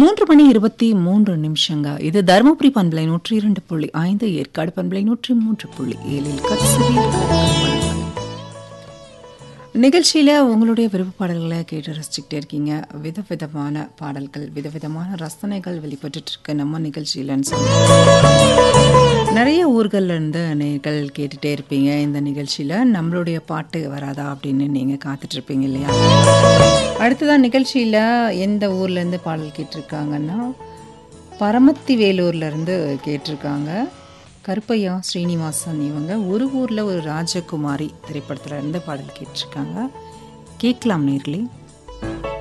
மூன்று மணி இருபத்தி மூன்று நிமிஷங்க இது தருமபுரி பண்பலை நூற்றி இரண்டு புள்ளி ஐந்து ஏற்காடு பண்பலை நூற்றி மூன்று புள்ளி ஏழில் கட்சியில் நிகழ்ச்சியில உங்களுடைய விருப்ப பாடல்களை கேட்டு ரசிச்சுக்கிட்டே இருக்கீங்க விதவிதமான பாடல்கள் விதவிதமான ரசனைகள் வெளிப்பட்டு இருக்கு நம்ம நிகழ்ச்சியிலன்னு சொல்லி நிறைய ஊர்கள்ல இருந்து நேர்கள் கேட்டுட்டே இருப்பீங்க இந்த நிகழ்ச்சியில நம்மளுடைய பாட்டு வராதா அப்படின்னு நீங்க காத்துட்டு இருப்பீங்க இல்லையா அடுத்ததான் நிகழ்ச்சியில எந்த ஊர்ல இருந்து பாடல் கேட்டிருக்காங்கன்னா பரமத்தி வேலூர்ல இருந்து கேட்டிருக்காங்க கருப்பையா ஸ்ரீனிவாசன் இவங்க ஒரு ஊர்ல ஒரு ராஜகுமாரி திரைப்படத்துல இருந்து பாடல் கேட்டிருக்காங்க கேட்கலாம் நேர்களே